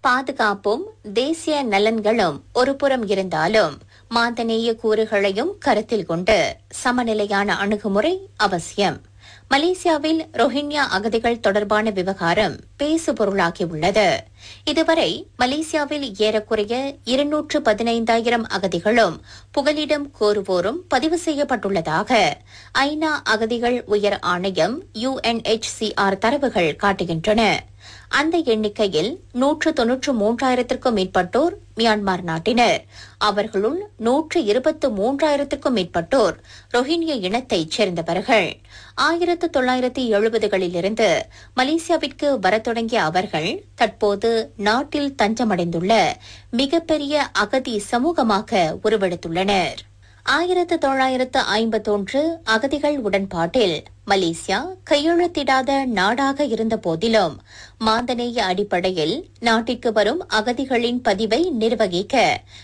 பாதுகாப்பும் தேசிய நலன்களும் ஒருபுறம் இருந்தாலும் மாந்தநேய கூறுகளையும் கருத்தில் கொண்டு சமநிலையான அணுகுமுறை அவசியம் மலேசியாவில் ரோஹிங்யா அகதிகள் தொடர்பான விவகாரம் பேசு பொருளாகியுள்ளது இதுவரை மலேசியாவில் ஏறக்குறைய இருநூற்று பதினைந்தாயிரம் அகதிகளும் புகலிடம் கோருவோரும் பதிவு செய்யப்பட்டுள்ளதாக ஐநா அகதிகள் உயர் ஆணையம் யுஎன்எச்சிஆர் தரவுகள் காட்டுகின்றன அந்த எண்ணிக்கையில் நூற்று தொன்னூற்று மூன்றாயிரத்திற்கும் மேற்பட்டோர் மியான்மர் நாட்டினர் அவர்களுள் நூற்று இருபத்து மூன்றாயிரத்திற்கும் மேற்பட்டோர் ரோஹிங்கிய இனத்தைச் சேர்ந்தவர்கள் ஆயிரத்து தொள்ளாயிரத்தி எழுபதுகளிலிருந்து மலேசியாவிற்கு வரத் தொடங்கிய அவர்கள் தற்போது நாட்டில் தஞ்சமடைந்துள்ள மிகப்பெரிய அகதி சமூகமாக உருவெடுத்துள்ளனர் ஆயிரத்து தொள்ளாயிரத்து ஐம்பத்தொன்று அகதிகள் உடன்பாட்டில் மலேசியா கையெழுத்திடாத நாடாக இருந்த போதிலும் மாந்தநேய அடிப்படையில் நாட்டிற்கு வரும் அகதிகளின் பதிவை நிர்வகிக்க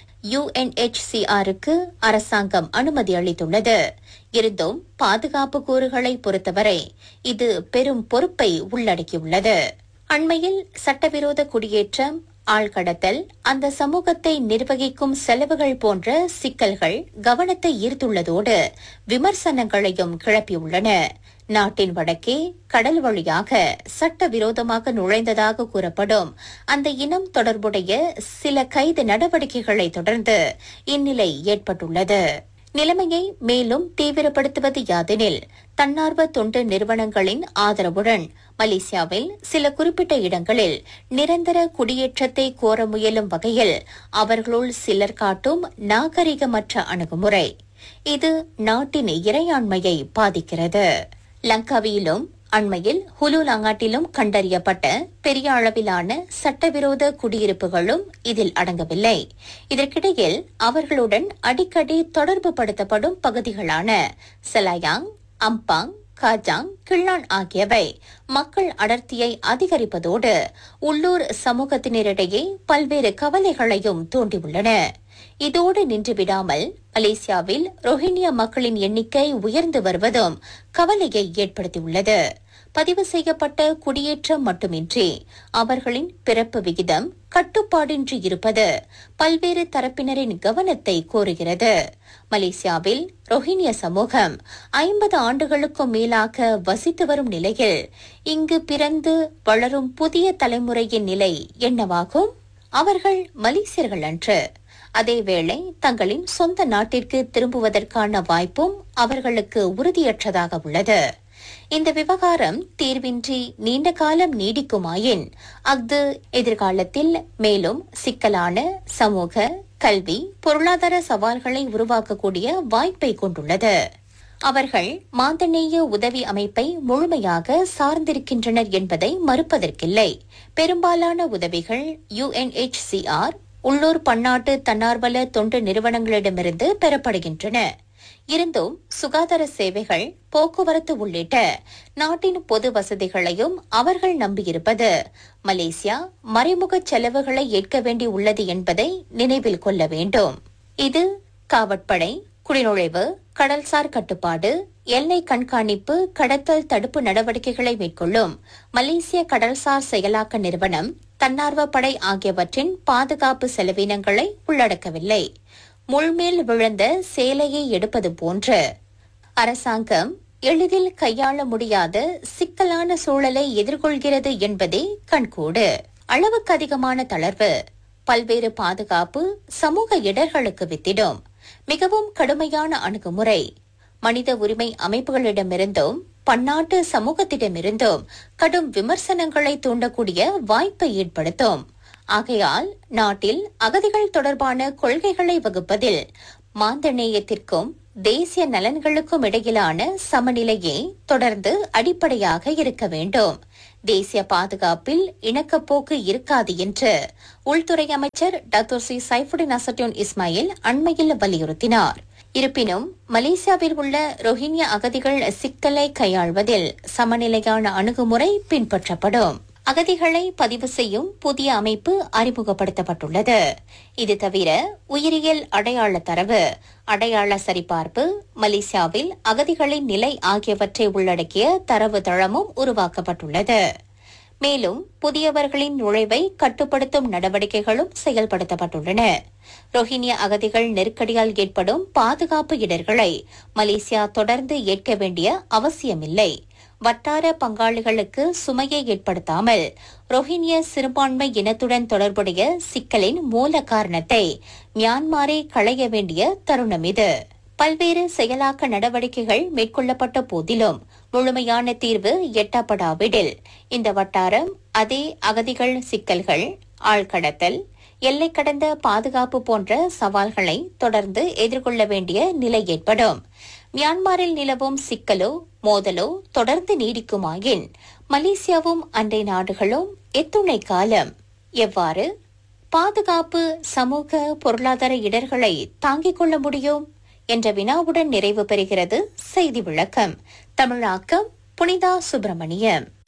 யுஎன்எச்சிஆருக்கு அரசாங்கம் அனுமதி அளித்துள்ளது இருந்தும் பாதுகாப்பு கூறுகளை பொறுத்தவரை இது பெரும் பொறுப்பை உள்ளடக்கியுள்ளது அண்மையில் சட்டவிரோத குடியேற்றம் ஆழ்கடத்தல் அந்த சமூகத்தை நிர்வகிக்கும் செலவுகள் போன்ற சிக்கல்கள் கவனத்தை ஈர்த்துள்ளதோடு விமர்சனங்களையும் கிளப்பியுள்ளன நாட்டின் வடக்கே கடல் வழியாக சட்டவிரோதமாக நுழைந்ததாக கூறப்படும் அந்த இனம் தொடர்புடைய சில கைது நடவடிக்கைகளை தொடர்ந்து இந்நிலை ஏற்பட்டுள்ளது நிலைமையை மேலும் தீவிரப்படுத்துவது யாதெனில் தன்னார்வ தொண்டு நிறுவனங்களின் ஆதரவுடன் மலேசியாவில் சில குறிப்பிட்ட இடங்களில் நிரந்தர குடியேற்றத்தை கோர முயலும் வகையில் அவர்களுள் சிலர் காட்டும் நாகரிகமற்ற அணுகுமுறை இது நாட்டின் இறையாண்மையை பாதிக்கிறது லங்காவியிலும் அண்மையில் ஹுலுலாங்காட்டிலும் கண்டறியப்பட்ட பெரிய அளவிலான சட்டவிரோத குடியிருப்புகளும் இதில் அடங்கவில்லை இதற்கிடையில் அவர்களுடன் அடிக்கடி தொடர்பு படுத்தப்படும் பகுதிகளான செலாயாங் அம்பாங் காஜாங் கிள்ளான் ஆகியவை மக்கள் அடர்த்தியை அதிகரிப்பதோடு உள்ளூர் சமூகத்தினரிடையே பல்வேறு கவலைகளையும் தூண்டியுள்ளன இதோடு நின்றுவிடாமல் மலேசியாவில் ரோஹிங்கியா மக்களின் எண்ணிக்கை உயர்ந்து வருவதும் கவலையை ஏற்படுத்தியுள்ளது பதிவு செய்யப்பட்ட குடியேற்றம் மட்டுமின்றி அவர்களின் பிறப்பு விகிதம் கட்டுப்பாடின்றி இருப்பது பல்வேறு தரப்பினரின் கவனத்தை கோருகிறது மலேசியாவில் ரோஹிங்கிய சமூகம் ஐம்பது ஆண்டுகளுக்கும் மேலாக வசித்து வரும் நிலையில் இங்கு பிறந்து வளரும் புதிய தலைமுறையின் நிலை என்னவாகும் அவர்கள் மலேசியர்கள் அன்று அதேவேளை தங்களின் சொந்த நாட்டிற்கு திரும்புவதற்கான வாய்ப்பும் அவர்களுக்கு உறுதியற்றதாக உள்ளது இந்த விவகாரம் தீர்வின்றி நீண்ட காலம் நீடிக்குமாயின் அஃது எதிர்காலத்தில் மேலும் சிக்கலான சமூக கல்வி பொருளாதார சவால்களை உருவாக்கக்கூடிய வாய்ப்பை கொண்டுள்ளது அவர்கள் மாந்தநேய உதவி அமைப்பை முழுமையாக சார்ந்திருக்கின்றனர் என்பதை மறுப்பதற்கில்லை பெரும்பாலான உதவிகள் யுஎன்எச்சிஆர் உள்ளூர் பன்னாட்டு தன்னார்வல தொண்டு நிறுவனங்களிடமிருந்து பெறப்படுகின்றன இருந்தும் சுகாதார சேவைகள் போக்குவரத்து உள்ளிட்ட நாட்டின் பொது வசதிகளையும் அவர்கள் நம்பியிருப்பது மலேசியா மறைமுக செலவுகளை ஏற்க வேண்டி உள்ளது என்பதை நினைவில் கொள்ள வேண்டும் இது காவற்படை குடிநுழைவு கடல்சார் கட்டுப்பாடு எல்லை கண்காணிப்பு கடத்தல் தடுப்பு நடவடிக்கைகளை மேற்கொள்ளும் மலேசிய கடல்சார் செயலாக்க நிறுவனம் தன்னார்வ படை ஆகியவற்றின் பாதுகாப்பு செலவினங்களை உள்ளடக்கவில்லை முள்மேல் விழுந்த சேலையை எடுப்பது போன்று அரசாங்கம் எளிதில் கையாள முடியாத சிக்கலான சூழலை எதிர்கொள்கிறது என்பதே கண்கூடு அளவுக்கு அதிகமான தளர்வு பல்வேறு பாதுகாப்பு சமூக இடர்களுக்கு வித்திடும் மிகவும் கடுமையான அணுகுமுறை மனித உரிமை அமைப்புகளிடமிருந்தும் பன்னாட்டு சமூகத்திடமிருந்தும் கடும் விமர்சனங்களை தூண்டக்கூடிய வாய்ப்பை ஏற்படுத்தும் ஆகையால் நாட்டில் அகதிகள் தொடர்பான கொள்கைகளை வகுப்பதில் மாந்தநேயத்திற்கும் தேசிய நலன்களுக்கும் இடையிலான சமநிலையே தொடர்ந்து அடிப்படையாக இருக்க வேண்டும் தேசிய பாதுகாப்பில் இணக்கப்போக்கு இருக்காது என்று உள்துறை அமைச்சர் டாக்டர் சி சைஃபுடின் அசட்யூன் இஸ்மாயில் அண்மையில் வலியுறுத்தினார் இருப்பினும் மலேசியாவில் உள்ள ரோஹிங்கிய அகதிகள் சிக்கலை கையாள்வதில் சமநிலையான அணுகுமுறை பின்பற்றப்படும் அகதிகளை பதிவு செய்யும் புதிய அமைப்பு அறிமுகப்படுத்தப்பட்டுள்ளது இது தவிர உயிரியல் அடையாள தரவு அடையாள சரிபார்ப்பு மலேசியாவில் அகதிகளின் நிலை ஆகியவற்றை உள்ளடக்கிய தரவு தளமும் உருவாக்கப்பட்டுள்ளது மேலும் புதியவர்களின் நுழைவை கட்டுப்படுத்தும் நடவடிக்கைகளும் செயல்படுத்தப்பட்டுள்ளன ரோஹிங்கிய அகதிகள் நெருக்கடியால் ஏற்படும் பாதுகாப்பு இடர்களை மலேசியா தொடர்ந்து ஏற்க வேண்டிய அவசியமில்லை வட்டார பங்காளிகளுக்கு சுமையை ஏற்படுத்தாமல் ரோஹிங்கிய சிறுபான்மை இனத்துடன் தொடர்புடைய சிக்கலின் மூல காரணத்தை மியான்மாரை களைய வேண்டிய தருணம் இது பல்வேறு செயலாக்க நடவடிக்கைகள் மேற்கொள்ளப்பட்ட போதிலும் முழுமையான தீர்வு எட்டப்படாவிடில் இந்த வட்டாரம் அதே அகதிகள் சிக்கல்கள் ஆழ்கடத்தல் எல்லை கடந்த பாதுகாப்பு போன்ற சவால்களை தொடர்ந்து எதிர்கொள்ள வேண்டிய நிலை ஏற்படும் மியான்மரில் நிலவும் சிக்கலோ மோதலோ தொடர்ந்து நீடிக்குமாயின் மலேசியாவும் அண்டை நாடுகளும் எத்துணை காலம் எவ்வாறு பாதுகாப்பு சமூக பொருளாதார இடர்களை தாங்கிக் கொள்ள முடியும் என்ற வினாவுடன் நிறைவு பெறுகிறது செய்தி விளக்கம் தமிழாக்கம் புனிதா சுப்பிரமணியம்